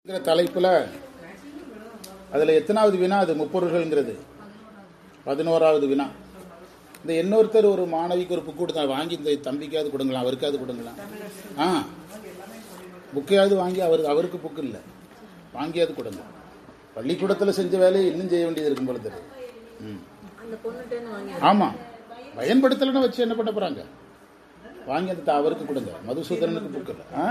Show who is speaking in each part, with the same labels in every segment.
Speaker 1: ங்கிற தலைப்புல அதுல எத்தனாவது வினா அது முப்பொருள்கள்ங்கிறது பதினோராவது வினா இந்த இன்னொருத்தர் ஒரு மாணவிக்கு ஒரு புக் கொடுத்தா வாங்கி இந்த தம்பிக்காவது கொடுங்களா அவருக்காவது கொடுங்களா ஆ புக்கையாவது வாங்கி அவருக்கு அவருக்கு புக்கு இல்லை வாங்கியாவது கொடுங்க பள்ளிக்கூடத்தில் செஞ்ச வேலையை இன்னும் செய்ய வேண்டியது இருக்கும் போல தெரியுது ம்
Speaker 2: அந்த பொண்ணுகிட்ட வாங்கி
Speaker 1: ஆமாம் பயன்படுத்தலைன்னு வச்சு என்ன பண்ண போகிறாங்க வாங்கி அந்த அவருக்கு கொடுங்க மதுசூதனனுக்கு புக்கு இல்லை ஆ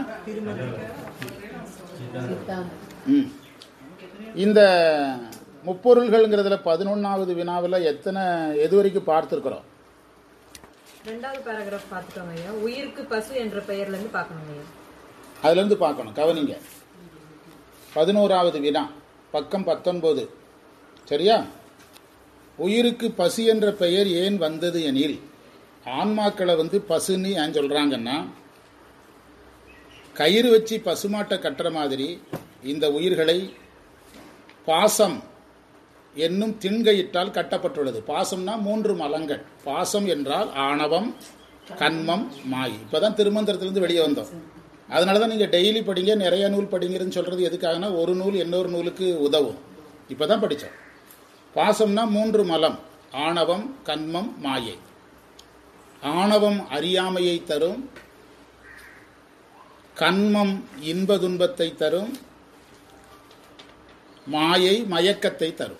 Speaker 1: ம் இந்த முப்பொருள்கள்ங்கிறதுல பதினொன்றாவது வினாவில் எத்தனை எது வரைக்கும் பார்த்துருக்குறோம்
Speaker 2: ரெண்டாவது பேராகிராஃப் பார்த்துக்கோங்க ஐயா உயிருக்கு பசு என்ற பெயர்ல இருந்து பார்க்கணும் ஐயா
Speaker 1: அதுலேருந்து பார்க்கணும் கவனிங்க பதினோராவது வினா பக்கம் பத்தொன்பது சரியா உயிருக்கு பசு என்ற பெயர் ஏன் வந்தது எனில் ஆன்மாக்களை வந்து பசுன்னு ஏன் சொல்கிறாங்கன்னா கயிறு வச்சு பசுமாட்டை கட்டுற மாதிரி இந்த உயிர்களை பாசம் என்னும் திண்கயிற்றால் கட்டப்பட்டுள்ளது பாசம்னா மூன்று மலங்கள் பாசம் என்றால் ஆணவம் கண்மம் மாய் இப்பதான் திருமந்திரத்திலிருந்து வெளியே வந்தோம் அதனால தான் நீங்கள் டெய்லி படிங்க நிறைய நூல் படிங்கிறதுன்னு சொல்கிறது எதுக்காகனா ஒரு நூல் இன்னொரு நூலுக்கு உதவும் இப்போ தான் படித்தோம் பாசம்னா மூன்று மலம் ஆணவம் கண்மம் மாயை ஆணவம் அறியாமையை தரும் கண்மம் இன்ப துன்பத்தை தரும் மாயை மயக்கத்தை தரும்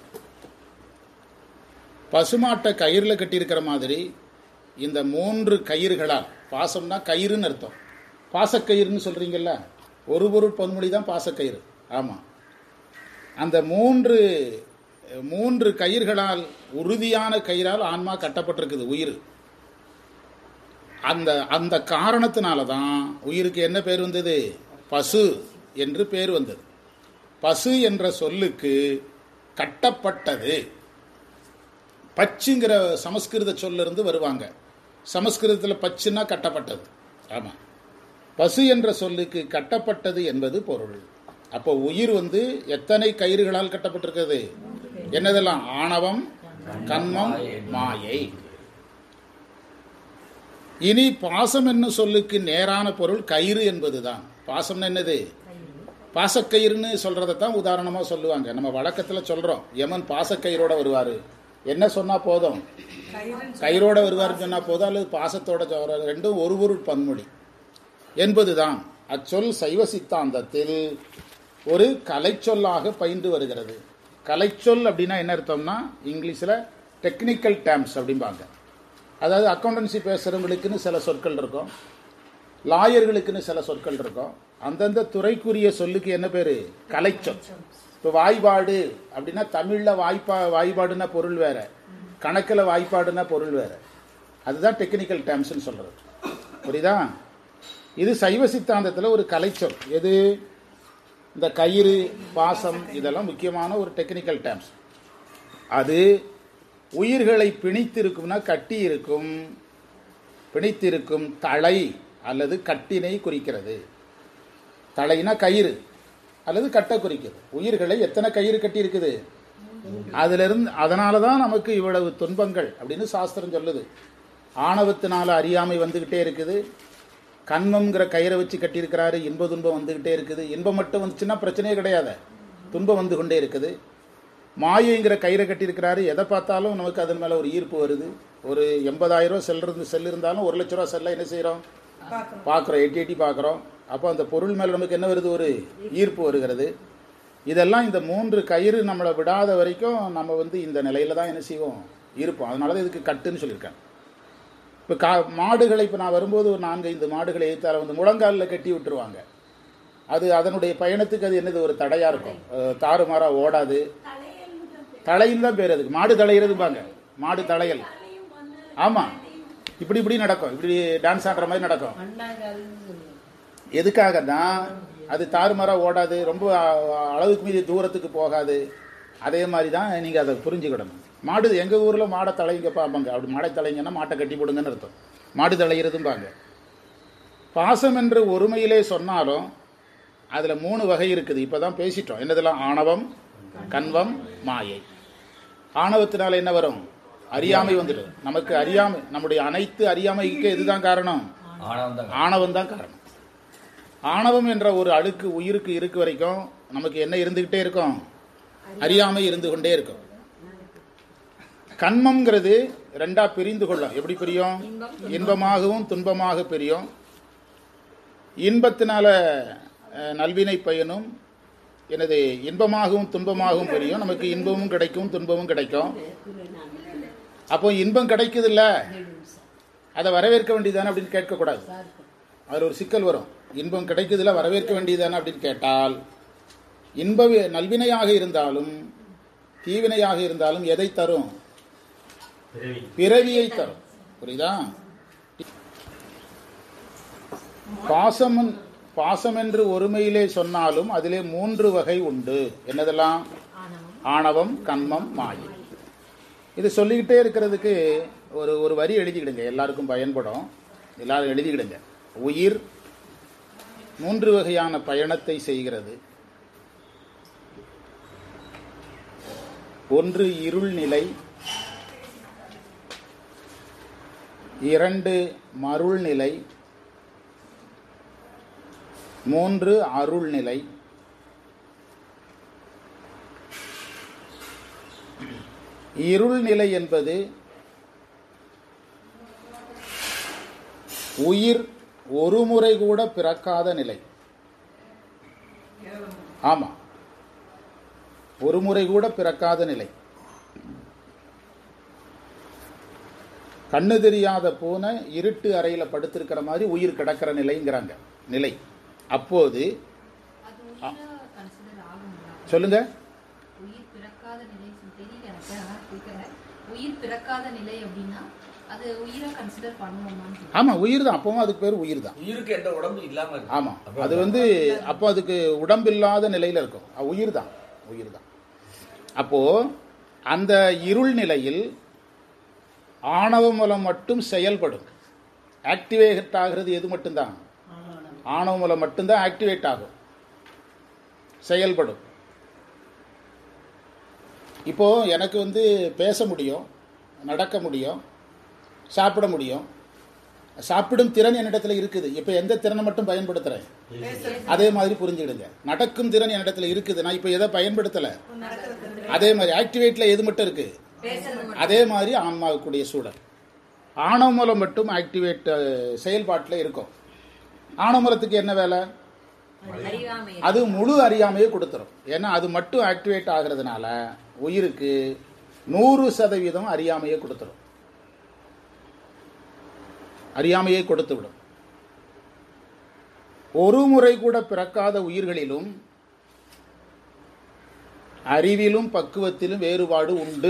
Speaker 1: பசுமாட்டை கயிறில் கட்டியிருக்கிற மாதிரி இந்த மூன்று கயிறுகளால் பாசம்னா கயிறுன்னு அர்த்தம் பாசக்கயிறுன்னு சொல்றீங்கல்ல ஒரு பொருள் பொன்மொழி தான் பாசக்கயிறு ஆமாம் அந்த மூன்று மூன்று கயிர்களால் உறுதியான கயிறால் ஆன்மா கட்டப்பட்டிருக்குது உயிர் அந்த அந்த காரணத்தினால தான் உயிருக்கு என்ன பேர் வந்தது பசு என்று பேர் வந்தது பசு என்ற சொல்லுக்கு கட்டப்பட்டது பச்சுங்கிற சமஸ்கிருத சொல்லிருந்து வருவாங்க சமஸ்கிருதத்தில் பச்சுன்னா கட்டப்பட்டது ஆமாம் பசு என்ற சொல்லுக்கு கட்டப்பட்டது என்பது பொருள் அப்போ உயிர் வந்து எத்தனை கயிறுகளால் கட்டப்பட்டிருக்கிறது என்னதெல்லாம் ஆணவம் கண்மம் மாயை இனி பாசம் என்னும் சொல்லுக்கு நேரான பொருள் கயிறு என்பதுதான் பாசம் என்னது பாசக்கயிறுன்னு சொல்றதை தான் உதாரணமாக சொல்லுவாங்க நம்ம வழக்கத்தில் சொல்றோம் யமன் பாசக்கயிறோட வருவார் என்ன சொன்னா போதும் கயிறோட வருவாருன்னு சொன்னா போதும் அல்லது பாசத்தோட சொல்ற ரெண்டும் ஒரு பொருள் பன்மொழி என்பதுதான் அச்சொல் சைவ சித்தாந்தத்தில் ஒரு கலைச்சொல்லாக பயின்று வருகிறது கலைச்சொல் அப்படின்னா என்ன அர்த்தம்னா இங்கிலீஷில் டெக்னிக்கல் டேர்ம்ஸ் அப்படிம்பாங்க அதாவது அக்கௌண்டன்சி பேசுகிறவங்களுக்குன்னு சில சொற்கள் இருக்கும் லாயர்களுக்குன்னு சில சொற்கள் இருக்கும் அந்தந்த துறைக்குரிய சொல்லுக்கு என்ன பேர் கலைச்சொல் இப்போ வாய்பாடு அப்படின்னா தமிழில் வாய்ப்பா வாய்பாடுனா பொருள் வேற கணக்கில் வாய்ப்பாடுனா பொருள் வேற அதுதான் டெக்னிக்கல் டேர்ம்ஸ்னு சொல்கிறது புரியுதா இது சைவ சித்தாந்தத்தில் ஒரு கலைச்சொல் எது இந்த கயிறு பாசம் இதெல்லாம் முக்கியமான ஒரு டெக்னிக்கல் டேர்ம்ஸ் அது உயிர்களை பிணித்திருக்கும்னா கட்டி இருக்கும் பிணித்திருக்கும் தலை அல்லது கட்டினை குறிக்கிறது தலைனா கயிறு அல்லது கட்டை குறிக்கிறது உயிர்களை எத்தனை கயிறு கட்டி இருக்குது அதிலிருந்து அதனால தான் நமக்கு இவ்வளவு துன்பங்கள் அப்படின்னு சாஸ்திரம் சொல்லுது ஆணவத்தினால அறியாமை வந்துக்கிட்டே இருக்குது கண்மம்ங்கிற கயிறை வச்சு கட்டியிருக்கிறாரு இன்ப துன்பம் வந்துக்கிட்டே இருக்குது இன்பம் மட்டும் வந்துச்சுன்னா பிரச்சனையே கிடையாது துன்பம் வந்து கொண்டே இருக்குது மாயைங்கிற கயிறை கட்டியிருக்கிறாரு எதை பார்த்தாலும் நமக்கு அதன் மேலே ஒரு ஈர்ப்பு வருது ஒரு எண்பதாயிரம் ரூபா செல் இருந்து செல் இருந்தாலும் ஒரு லட்ச ரூபா செல்ல என்ன செய்கிறோம் பார்க்குறோம் எட்டி எட்டி பார்க்குறோம் அப்போ அந்த பொருள் மேலே நமக்கு என்ன வருது ஒரு ஈர்ப்பு வருகிறது இதெல்லாம் இந்த மூன்று கயிறு நம்மளை விடாத வரைக்கும் நம்ம வந்து இந்த நிலையில தான் என்ன செய்வோம் இருப்போம் அதனால தான் இதுக்கு கட்டுன்னு சொல்லியிருக்கேன் இப்போ கா மாடுகளை இப்போ நான் வரும்போது ஒரு நான்கு ஐந்து மாடுகளை எய்த்தால வந்து முழங்காலில் கட்டி விட்டுருவாங்க அது அதனுடைய பயணத்துக்கு அது என்னது ஒரு தடையாக இருக்கும் அஹ் தாறுமாறாக ஓடாது தலையில் தான் பேர் அதுக்கு மாடு தலையிறதுப்பாங்க மாடு தலையல் ஆமாம் இப்படி இப்படி நடக்கும் இப்படி டான்ஸ் ஆடுற மாதிரி நடக்கும் எதுக்காக தான் அது தாறுமாறாக ஓடாது ரொம்ப அ- அளவுக்கு மீறி தூரத்துக்கு போகாது அதே மாதிரி தான் நீங்கள் அதை புரிஞ்சுக்கிடணும் மாடு எங்கள் ஊரில் மாடை தலைங்க பார்ப்பாங்க அப்படி மாடை தலைங்கன்னா மாட்டை கட்டி போடுங்கன்னு அர்த்தம் மாடு தலையிறதும்பாங்க பாசம் என்று ஒருமையிலே சொன்னாலும் அதில் மூணு வகை இருக்குது இப்போ தான் பேசிட்டோம் என்னதெல்லாம் ஆணவம் கண்வம் மாயை ஆணவத்தினால என்ன வரும் அறியாமை வந்துடும் நமக்கு அறியாமை நம்முடைய அனைத்து அறியாமைக்கு எதுதான் காரணம்
Speaker 3: ஆனந்தம்
Speaker 1: ஆணவம் தான் காரணம் ஆணவம் என்ற ஒரு அழுக்கு உயிருக்கு இருக்கு வரைக்கும் நமக்கு என்ன இருந்துகிட்டே இருக்கும் அறியாமை இருந்து கொண்டே இருக்கும் கண்மம்ங்கிறது ரெண்டா பிரிந்து கொள்ளும் எப்படி பிரியும் இன்பமாகவும் துன்பமாக பிரியும் இன்பத்தினால அஹ், நல்வினை பயனும் எனது இன்பமாகவும் துன்பமாகவும் பிரியும் நமக்கு இன்பமும் கிடைக்கும் துன்பமும் கிடைக்கும் அப்போ இன்பம் கிடைக்குதுல்ல அதை வரவேற்க வேண்டியதானே அப்படின்னு கேட்கக்கூடாது அதில் ஒரு சிக்கல் வரும் இன்பம் கிடைக்குதுல வரவேற்க வேண்டியதானே அப்படின்னு கேட்டால் இன்ப வி- நல்வினையாக இருந்தாலும் தீவினையாக இருந்தாலும் எதை தரும்
Speaker 3: பிறவி
Speaker 1: பிறவியை தரும் புரியுதா பாசம் பாசம் என்று ஒருமையிலே சொன்னாலும் அதிலே மூன்று வகை உண்டு என்னதெல்லாம் ஆணவம் கண்மம் மாயை இது சொல்லிக்கிட்டே இருக்கிறதுக்கு ஒரு ஒரு வரி எழுதிக்கிடுங்க எல்லாருக்கும் பயன்படும் எல்லாரும் எழுதிக்கிடுங்க உயிர் மூன்று வகையான பயணத்தை செய்கிறது ஒன்று இருள் நிலை இரண்டு மருள் நிலை மூன்று அருள் நிலை இருள் நிலை என்பது உயிர் ஒரு முறை கூட பிறக்காத நிலை ஆமா ஒரு முறை கூட பிறக்காத நிலை கண்ணு தெரியாத பூனை இருட்டு அறையில படுத்திருக்கிற மாதிரி உயிர் கிடக்கிற நிலைங்கிறாங்க நிலை அப்போது
Speaker 4: அது உயிரா கன்சிடர் ஆகுங்களா
Speaker 1: சொல்லுங்க
Speaker 4: உயிர் பிறக்காத நிலை தெரியல எனக்கு அதான் கேட்கிறேன் உயிர் பிறக்காத நிலை அப்படின்னா அது உயிரா கன்சிடர் பண்ணுவோமான்னு கேக்குறேன்.
Speaker 1: ஆமா உயிர் தான் அப்பவும் அதுக்கு பேர் உயிர் தான்
Speaker 5: உயிருக்கு எந்த உடம்பு இல்லாம இருக்கு
Speaker 1: ஆமா அது வந்து அப்போ அதுக்கு உடம்பில்லாத நிலையில இருக்கும் அது உயிர் தான் உயிர் தான் அப்போ அந்த இருள் நிலையில் ஆணவ மூலம் மட்டும் செயல்படும் ஆக்டிவேட் ஆகிறது எது மட்டும்தான் ஆணவ மூலம் மட்டும்தான் ஆக்டிவேட் ஆகும் செயல்படும் இப்போ எனக்கு வந்து பேச முடியும் நடக்க முடியும் சாப்பிட முடியும் சாப்பிடும் திறன் என்னிடத்துல இருக்குது இப்போ எந்த திறனை மட்டும் பயன்படுத்துறேன் அதே மாதிரி புரிஞ்சுக்கிடுங்க நடக்கும் திறன் என்னிடத்துல இருக்குது நான் இப்போ எதை பயன்படுத்தல அதே மாதிரி ஆக்டிவேட்ல எது மட்டும் இருக்கு அதே மாதிரி ஆன்மாவுக்குடைய சூழல் ஆணவமூலம் மட்டும் ஆக்டிவேட் செயல்பாட்டில் இருக்கும் ஆணவமூலத்துக்கு என்ன வேலை
Speaker 2: அறியாமை
Speaker 1: அது முழு அறியாமையை கொடுத்துரும் ஏன்னா அது மட்டும் ஆக்டிவேட் ஆகிறதுனால உயிருக்கு நூறு சதவீதம் அறியாமையை கொடுத்துரும் அறியாமையை கொடுத்து விடும் ஒரு முறை கூட பிறக்காத உயிர்களிலும் அறிவிலும் பக்குவத்திலும் வேறுபாடு உண்டு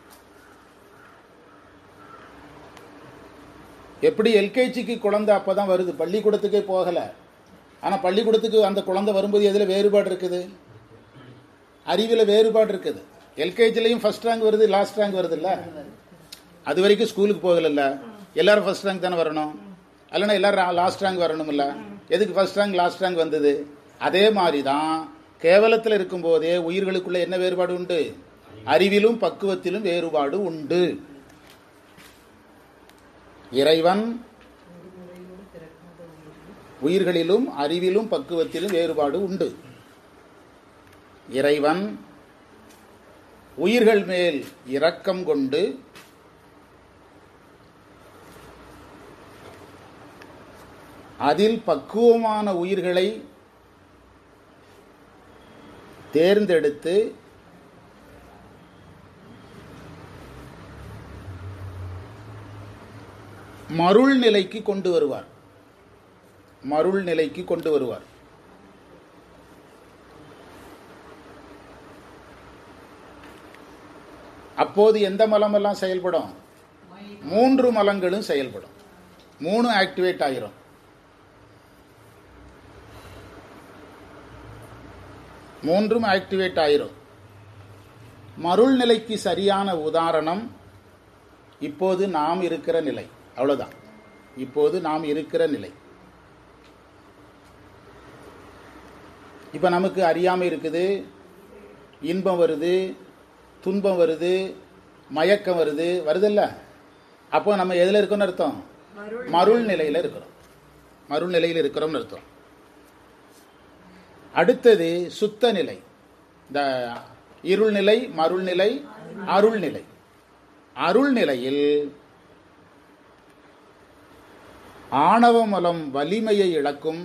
Speaker 1: எப்படி எல்கேஜிக்கு குழந்தை அப்பதான் வருது பள்ளிக்கூடத்துக்கே போகல ஆனா பள்ளிக்கூடத்துக்கு அந்த குழந்தை வரும்போது எதுல வேறுபாடு இருக்குது அறிவில் வேறுபாடு இருக்குது எல்கேஜிலையும் ஃபர்ஸ்ட் ரேங்க் வருது லாஸ்ட் ரேங்க் வருது இல்ல அது வரைக்கும் ஸ்கூலுக்கு போகல எல்லாரும் ஃபர்ஸ்ட் ரேங்க் தானே வரணும் இல்லைன்னா எல்லாரும் லாஸ்ட் ரேங்க் வரணும் இல்ல எதுக்கு ஃபர்ஸ்ட் ரேங்க் லாஸ்ட் ரேங்க் வந்தது அதே மாதிரி தான் கேவலத்தில் இருக்கும்போதே உயிர்களுக்குள்ள என்ன வேறுபாடு உண்டு அறிவிலும் பக்குவத்திலும் வேறுபாடு உண்டு இறைவன் உயிர்களிலும் அறிவிலும் பக்குவத்திலும் வேறுபாடு உண்டு இறைவன் உயிர்கள் மேல் இரக்கம் கொண்டு அதில் பக்குவமான உயிர்களை தேர்ந்தெடுத்து மருள் நிலைக்கு கொண்டு வருவார் மருள் நிலைக்கு கொண்டு வருவார் அப்போது எந்த மலமெல்லாம் செயல்படும் மூன்று மலங்களும் செயல்படும் மூணு ஆக்டிவேட் ஆயிரும் மூன்றும் ஆக்டிவேட் ஆயிரும் மருள் நிலைக்கு சரியான உதாரணம் இப்போது நாம் இருக்கிற நிலை அவ்வளவுதான் இப்போது நாம் இருக்கிற நிலை இப்ப நமக்கு அறியாமை இருக்குது இன்பம் வருது துன்பம் வருது மயக்கம் வருது வருதுல்ல அப்போ நம்ம எதுல இருக்கோம்னு அர்த்தம் மருள் நிலையில இருக்கிறோம் மருள் நிலையில் இருக்கிறோம்னு அர்த்தம் அடுத்தது சுத்த நிலை இந்த இருள்நிலை மருள்நிலை அருள்நிலை அருள்நிலையில் ஆணவமலம் வலிமையை இழக்கும்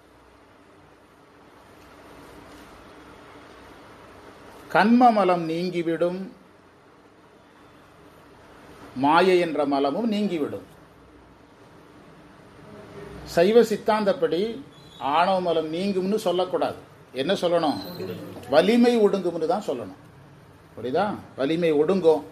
Speaker 1: கண்மமலம் நீங்கிவிடும் மாயை என்ற மலமும் நீங்கிவிடும் சைவ சித்தாந்தப்படி ஆணவ மலம் நீங்கும்னு சொல்லக்கூடாது என்ன சொல்லணும் வலிமை ஒடுங்கும்னு தான் சொல்லணும் புரியுதா வலிமை ஒடுங்கும்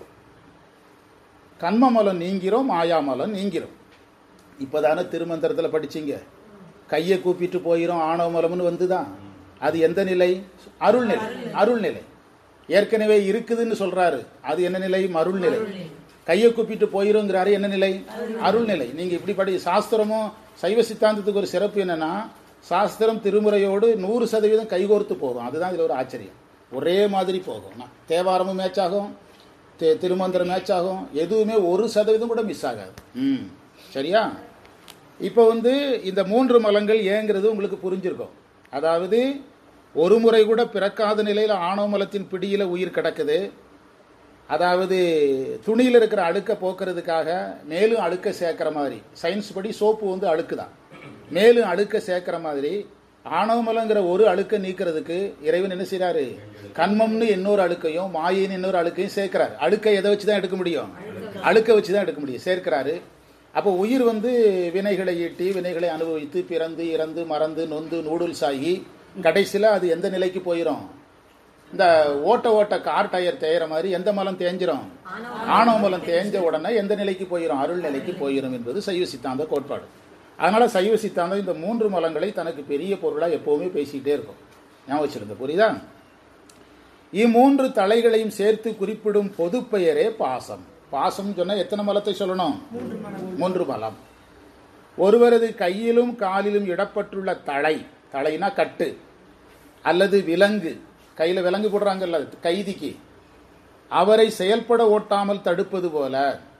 Speaker 1: கண்மமலம் நீங்கிறோம் மாயாமலம் நீங்கிறோம் இப்போதானே திருமந்திரத்தில் படிச்சீங்க கையை கூப்பிட்டு போயிரும் ஆணவ மலம்னு வந்துதான் அது எந்த நிலை அருள்நிலை அருள்நிலை ஏற்கனவே இருக்குதுன்னு சொல்றாரு அது என்ன நிலை அருள்நிலை கையை கூப்பிட்டு போயிருங்கிறாரு என்ன நிலை அருள்நிலை நீங்க இப்படி படி சாஸ்திரமும் சைவ சித்தாந்தத்துக்கு ஒரு சிறப்பு என்னன்னா சாஸ்திரம் திருமுறையோடு நூறு சதவீதம் கைகோர்த்து போகும் அதுதான் இதுல ஒரு ஆச்சரியம் ஒரே மாதிரி போகும் நான் தேவாரமும் மேட்ச் ஆகும் தி- திருமந்திரம் மேட்ச் ஆகும் எதுவுமே ஒரு சதவீதம் கூட மிஸ் ஆகாது ம் சரியா இப்போ வந்து இந்த மூன்று மலங்கள் ஏங்கிறது உங்களுக்கு புரிஞ்சிருக்கும் அதாவது ஒரு முறை கூட பிறக்காத நிலையில் ஆணவ மலத்தின் பிடியில உயிர் கிடக்குது அதாவது துணியில் இருக்கிற அழுக்கை போக்குறதுக்காக மேலும் அழுக்க சேர்க்கிற மாதிரி சயின்ஸ் படி சோப்பு வந்து அழுக்கு தான் மேலும் அழுக்க சேர்க்கிற மாதிரி ஆணவமலங்கிற ஒரு அழுக்கை நீக்கிறதுக்கு இறைவன் என்ன செய்றாரு கண்மம்னு இன்னொரு அழுக்கையும் மாயின்னு இன்னொரு அழுக்கையும் சேர்க்கிறார் அழுக்கை எதை வச்சு தான் எடுக்க முடியும் அழுக்கை வச்சு தான் எடுக்க முடியும் சேர்க்கிறாரு அப்போ உயிர் வந்து வினைகளை ஈட்டி வினைகளை அனுபவித்து பிறந்து இறந்து மறந்து நொந்து நூடுல்ஸ் ஆகி கடைசியில் அது எந்த நிலைக்கு போயிடும் இந்த ஓட்ட ஓட்ட கார் டயர் தேயிற மாதிரி எந்த மலம் தேஞ்சிரும் ஆணவ மலம் தேஞ்ச உடனே எந்த நிலைக்கு போயிடும் அருள் நிலைக்கு போயிடும் என்பது சைவ சித்தாந்த கோட்பாடு அதனால சைவ சித்தாந்தம் இந்த மூன்று மலங்களை தனக்கு பெரிய பொருளா எப்பவுமே பேசிக்கிட்டே இருக்கும் ஞாபகம் வச்சிருங்க புரியுதா இம்மூன்று தலைகளையும் சேர்த்து குறிப்பிடும் பொது பெயரே பாசம் பாசம் சொன்னா எத்தனை மலத்தை சொல்லணும் மூன்று மலம் ஒருவரது கையிலும் காலிலும் இடப்பட்டுள்ள தலை தலைனா கட்டு அல்லது விலங்கு கையில விலங்கு போடுறாங்கல்ல கைதிக்கு அவரை செயல்பட ஓட்டாமல் தடுப்பது போல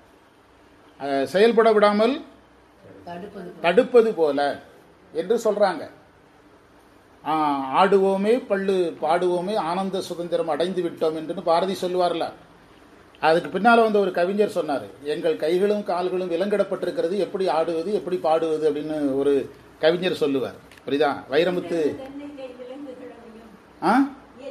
Speaker 1: அஹ், செயல்பட விடாமல் தடுப்பது போல என்று சொல்றாங்க ஆ, ஆடுவோமே பள்ளு பாடுவோமே ஆனந்த சுதந்திரம் அடைந்து விட்டோம் என்று பாரதி சொல்லுவார்ல அதுக்கு பின்னால வந்து ஒரு கவிஞர் சொன்னார் எங்கள் கைகளும் கால்களும் விலங்கிடப்பட்டிருக்கிறது எப்படி ஆடுவது எப்படி பாடுவது அப்படின்னு ஒரு கவிஞர் சொல்லுவார் புரியுதா வைரமுத்து ஆ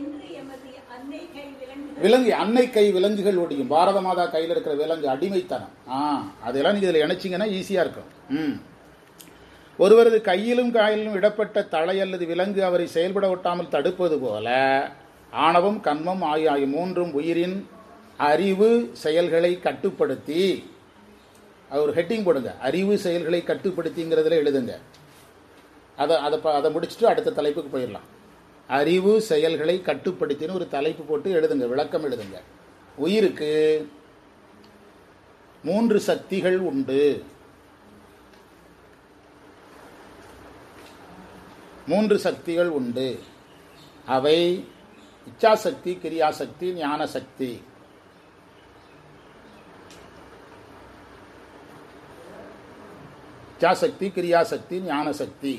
Speaker 1: விலங்கு அன்னை கை விலங்குகள் ஒடியும் பாரத மாதா கையில் இருக்கிற விலங்கு அடிமைத்தனம் ஆ அதெல்லாம் நீங்க இதுல இணைச்சிங்கன்னா ஈஸியா இருக்கும் ம் ஒருவரது கையிலும் காயிலும் இடப்பட்ட தலை அல்லது விலங்கு அவரை செயல்பட ஒட்டாமல் தடுப்பது போல ஆணவம் கண்மம் ஆகிய ஆகிய மூன்றும் உயிரின் அறிவு செயல்களை கட்டுப்படுத்தி அது ஒரு ஹெட்டிங் போடுங்க அறிவு செயல்களை கட்டுப்படுத்திங்கிறதுல எழுதுங்க அதை அதை ப- அதை முடிச்சுட்டு அடுத்த தலைப்புக்கு போயிடலாம் அறிவு செயல்களை கட்டுப்படுத்தின்னு ஒரு தலைப்பு போட்டு எழுதுங்க விளக்கம் எழுதுங்க உயிருக்கு மூன்று சக்திகள் உண்டு மூன்று சக்திகள் உண்டு அவை இச்சாசக்தி கிரியாசக்தி ஞான சக்தி இச்சாசக்தி கிரியாசக்தி ஞான சக்தி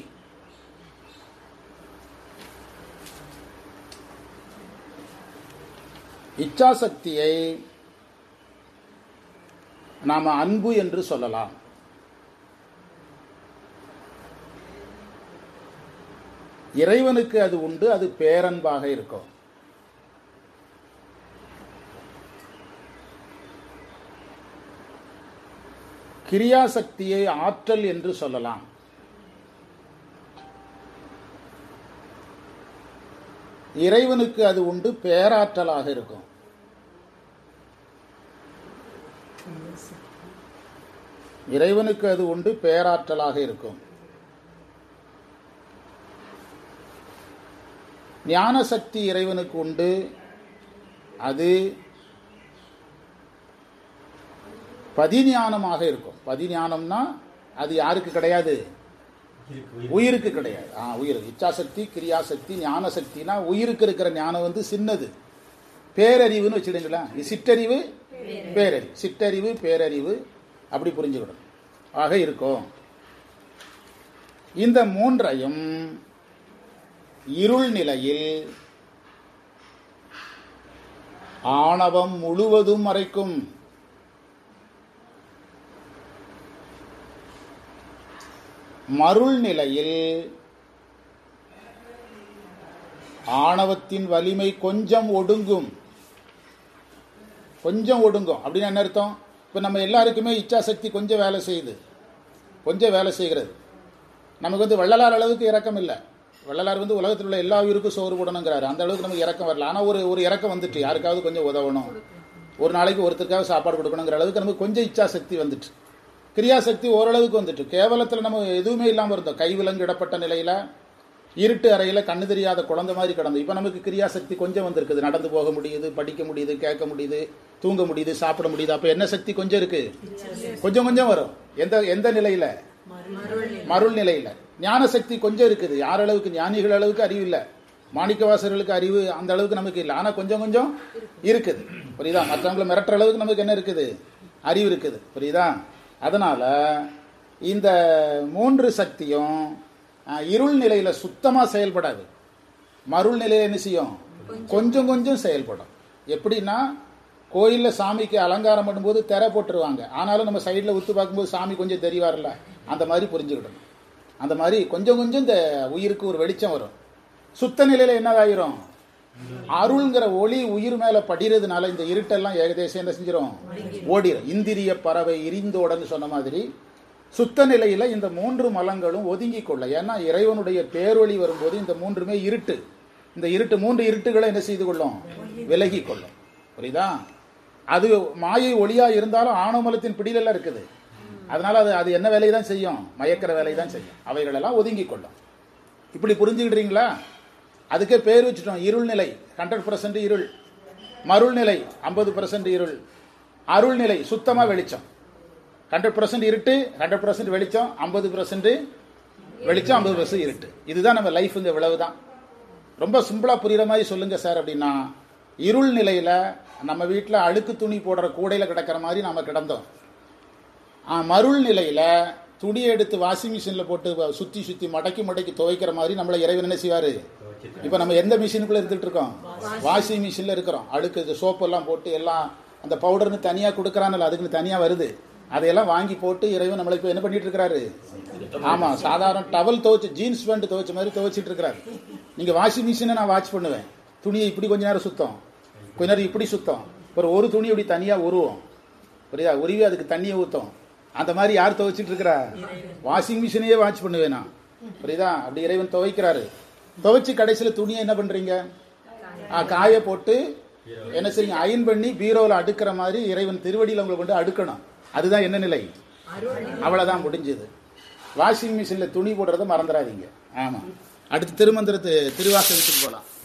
Speaker 1: இச்சாசக்தியை நாம அன்பு என்று சொல்லலாம் இறைவனுக்கு அது உண்டு அது பேரன்பாக இருக்கும் கிரியாசக்தியை ஆற்றல் என்று சொல்லலாம் இறைவனுக்கு அது உண்டு பேராற்றலாக இருக்கும் இறைவனுக்கு அது உண்டு பேராற்றலாக இருக்கும் ஞான சக்தி இறைவனுக்கு உண்டு அது பதிஞானமாக இருக்கும் பதிஞானம்னா அது யாருக்கு கிடையாது உயிருக்கு கிடையாது ஆ உயிர் இச்சாசக்தி கிரியாசக்தி ஞான சக்தினா உயிருக்கு இருக்கிற ஞானம் வந்து சின்னது பேரறிவுன்னு வச்சுடுங்களேன் இது சிற்றறிவு பேரறிவு சிற்றறிவு பேரறிவு அப்படி புரிஞ்சுக்கணும் ஆக இருக்கும் இந்த மூன்றையும் இருள் நிலையில் ஆணவம் முழுவதும் மறைக்கும் மருள் நிலையில் ஆணவத்தின் வலிமை கொஞ்சம் ஒடுங்கும் கொஞ்சம் ஒடுங்கும் அப்படின்னு என்ன அர்த்தம் இப்போ நம்ம எல்லாருக்குமே இச்சாசக்தி கொஞ்சம் வேலை செய்யுது கொஞ்சம் வேலை செய்கிறது நமக்கு வந்து வள்ளலார் அளவுக்கு இறக்கம் இல்லை வள்ளலார் வந்து உலகத்தில் உள்ள எல்லா உயிருக்கும் சோறு போடணுங்கிறாரு அந்த அளவுக்கு நமக்கு இறக்கம் வரல ஆனால் ஒரு ஒரு இறக்கம் வந்துட்டு யாருக்காவது கொஞ்சம் உதவணும் ஒரு நாளைக்கு ஒருத்தருக்காக சாப்பாடு கொடுக்கணுங்கிற அளவுக்கு நமக்கு கொஞ்சம் இச்சாசக்தி வந்துட்டு கிரியாசக்தி ஓரளவுக்கு வந்துட்டு கேவலத்தில் நம்ம எதுவுமே இல்லாமல் இருந்தோம் கைவிலங்கு இடப்பட்ட நிலையில் இருட்டு அறையில் கண்ணு தெரியாத குழந்தை மாதிரி கிடந்து இப்போ நமக்கு கிரியாசக்தி கொஞ்சம் வந்திருக்குது நடந்து போக முடியுது படிக்க முடியுது கேட்க முடியுது தூங்க முடியுது சாப்பிட முடியுது அப்போ என்ன சக்தி கொஞ்சம் இருக்கு கொஞ்சம் கொஞ்சம் வரும் எந்த எந்த நிலையில மருள் நிலையில ஞான சக்தி கொஞ்சம் இருக்குது யார் அளவுக்கு ஞானிகள் அளவுக்கு அறிவு இல்லை மாணிக்கவாசர்களுக்கு அறிவு அந்த அளவுக்கு நமக்கு இல்லை ஆனால் கொஞ்சம் கொஞ்சம் இருக்குது புரியுதா மற்றவங்களை மிரட்டுற அளவுக்கு நமக்கு என்ன இருக்குது அறிவு இருக்குது புரியுதா அதனால இந்த மூன்று சக்தியும் அஹ், இருள் நிலையில சுத்தமா செயல்படாது மருள் நிலையில என்ன செய்யும் கொஞ்சம் கொஞ்சம் செயல்படும் எப்படின்னா கோயிலில் சாமிக்கு அலங்காரம் பண்ணும்போது திரை போட்டுருவாங்க ஆனாலும் நம்ம சைடில் உத்து பார்க்கும்போது சாமி கொஞ்சம் தெரியவார்ல அந்த மாதிரி புரிஞ்சுக்கிடணும் அந்த மாதிரி கொஞ்சம் கொஞ்சம் இந்த உயிருக்கு ஒரு வெளிச்சம் வரும் சுத்த நிலையில என்னதாயிரும் அருள்ங்கிற ஒளி உயிர் மேல படிறதுனால இந்த இருட்டெல்லாம் ஏகதேசம் என்ன செஞ்சிரும் ஓடிரும் இந்திரிய பறவை இரிந்தோடன்னு சொன்ன மாதிரி சுத்த நிலையில இந்த மூன்று மலங்களும் ஒதுங்கி கொள்ள ஏன்னா இறைவனுடைய பேரொளி வரும்போது இந்த மூன்றுமே இருட்டு இந்த இருட்டு மூன்று இருட்டுகளை என்ன செய்து கொள்ளும் விலகி கொள்ளும் புரியுதா அது மாயை ஒளியா இருந்தாலும் ஆணவமலத்தின் பிடியிலெல்லாம் இருக்குது அதனால அது அது என்ன வேலையை தான் செய்யும் மயக்கிற வேலையை தான் செய்யும் அவைகளெல்லாம் ஒதுங்கி கொள்ளும் இப்படி புரிஞ்சுக்கிட்டீங்களா அதுக்கே பேர் வச்சுட்டோம் இருள் நிலை ஹண்ட்ரட் பர்சன்ட் இருள் மருள் நிலை ஐம்பது பர்சன்ட் இருள் அருள் நிலை சுத்தமா வெளிச்சம் ஹண்ட்ரட் பர்சன்ட் இருட்டு ஹண்ட்ரட் பர்சன்ட் வெளிச்சம் ஐம்பது பர்சன்ட் வெளிச்சம் ஐம்பது பர்சன்ட் இருட்டு இதுதான் நம்ம லைஃப் இந்த விளைவு தான் ரொம்ப சிம்பிளா புரியுற மாதிரி சொல்லுங்க சார் அப்படின்னா இருள் நிலையில நம்ம வீட்டில் அழுக்கு துணி போடுற கூடையில கிடக்கிற மாதிரி நாம கிடந்தோம் ஆ, மருள் நிலையில துணியை எடுத்து வாஷிங் மிஷின்ல போட்டு வ- சுத்தி சுத்தி மடக்கி மடக்கி துவைக்கிற மாதிரி நம்மளை இறைவன் என்ன செய்வாரு இப்ப நம்ம எந்த மிஷினுக்குள்ள இருந்துட்டு இருக்கோம் வாஷிங் மிஷின்ல இருக்கிறோம் அழுக்கு சோப்பு எல்லாம் போட்டு எல்லாம் அந்த பவுடர்னு தனியா கொடுக்கறான்ல அதுக்குன்னு தனியா வருது அதையெல்லாம் வாங்கி போட்டு இறைவன் நம்மளை இப்ப என்ன பண்ணிட்டு இருக்கிறாரு ஆமா சாதாரண டவல் துவைச்சு ஜீன்ஸ் பேண்ட் துவைச்ச மாதிரி துவைச்சிட்டு இருக்கிறாரு நீங்க வாஷிங் மிஷினை நான் வாட்ச் பண்ணுவேன் துணியை இப்படி கொஞ்ச நேரம் சுத்தம் கொஞ்ச நேரம் இப்படி சுத்தம் ஒரு ஒரு துணி இப்படி தனியா உருவோம் புரியுதா உருவி அதுக்கு தண்ணியை ஊத்தும் அந்த மாதிரி யார் துவைச்சிட்டு இருக்கிறா வாஷிங் மிஷினையே வாட்ச் பண்ணுவேன் நான் புரியுதா அப்படி இறைவன் துவைக்கிறாரு துவைச்சு கடைசியில் துணியை என்ன பண்றீங்க ஆ, காய போட்டு என்ன செய்யுங்க அயன் பண்ணி பீரோவில் அடுக்கிற மாதிரி இறைவன் திருவடியில் உங்களை கொண்டு அடுக்கணும் அதுதான் என்ன நிலை அவ்வளவுதான் முடிஞ்சது வாஷிங் மிஷின்ல துணி போடுறத மறந்துடாதீங்க ஆமா அடுத்து திருமந்திரத்து திருவாசகத்துக்கு போலாம்